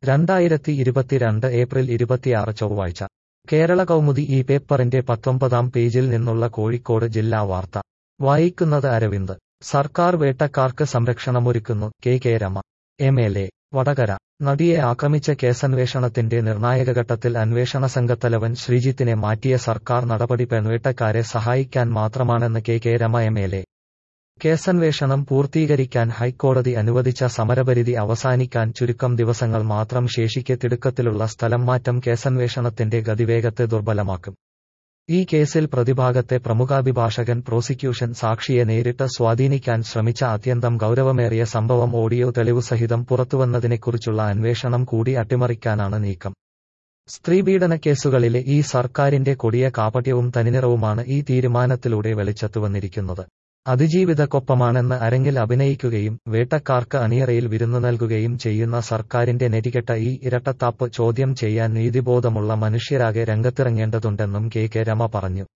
രണ്ടായിരത്തി ഇരുപത്തിരണ്ട് ഏപ്രിൽ ഇരുപത്തിയാറ് ചൊവ്വാഴ്ച കേരള കൗമുദി ഈ പേപ്പറിന്റെ പത്തൊമ്പതാം പേജിൽ നിന്നുള്ള കോഴിക്കോട് ജില്ലാ വാർത്ത വായിക്കുന്നത് അരവിന്ദ് സർക്കാർ വേട്ടക്കാർക്ക് സംരക്ഷണമൊരുക്കുന്നു K K Rema M L A Vadakara നടിയെ ആക്രമിച്ച കേസന്വേഷണത്തിന്റെ നിർണായക ഘട്ടത്തിൽ അന്വേഷണ സംഘത്തലവൻ ശ്രീജിത്തിനെ മാറ്റിയ സർക്കാർ നടപടി പെൺവേട്ടക്കാരെ സഹായിക്കാൻ മാത്രമാണെന്ന് K K Rema M L A കേസന്വേഷണം പൂർത്തീകരിക്കാൻ ഹൈക്കോടതി അനുവദിച്ച സമരപരിധി അവസാനിക്കാൻ ചുരുക്കം ദിവസങ്ങൾ മാത്രം ശേഷിക്കെ തിടുക്കത്തിലുള്ള സ്ഥലം മാറ്റം കേസന്വേഷണത്തിന്റെ ഗതിവേഗത്തെ ദുർബലമാക്കും ഈ കേസിൽ പ്രതിഭാഗത്തെ പ്രമുഖാഭിഭാഷകൻ പ്രോസിക്യൂഷൻ സാക്ഷിയെ നേരിട്ട് സ്വാധീനിക്കാൻ ശ്രമിച്ച അത്യന്തം ഗൗരവമേറിയ സംഭവം ഓഡിയോ തെളിവ് സഹിതം പുറത്തുവന്നതിനെക്കുറിച്ചുള്ള അന്വേഷണം കൂടി അട്ടിമറിക്കാനാണ് നീക്കം സ്ത്രീപീഡന കേസുകളിലെ ഈ സർക്കാരിന്റെ കൊടിയ കാപട്യവും തനിനിറവുമാണ് ഈ തീരുമാനത്തിലൂടെ വെളിച്ചത്തു വന്നിരിക്കുന്നത് അതിജീവിതക്കൊപ്പമാണെന്ന് അരങ്ങിൽ അഭിനയിക്കുകയും വേട്ടക്കാർക്ക് അണിയറയിൽ വിരുന്നു നൽകുകയും ചെയ്യുന്ന സർക്കാരിന്റെ നെറ്റികെട്ട ഈ ഇരട്ടത്താപ്പ് ചോദ്യം ചെയ്യാൻ നീതിബോധമുള്ള മനുഷ്യരാകെ രംഗത്തിറങ്ങേണ്ടതുണ്ടെന്നും കെ കെ രമ പറഞ്ഞു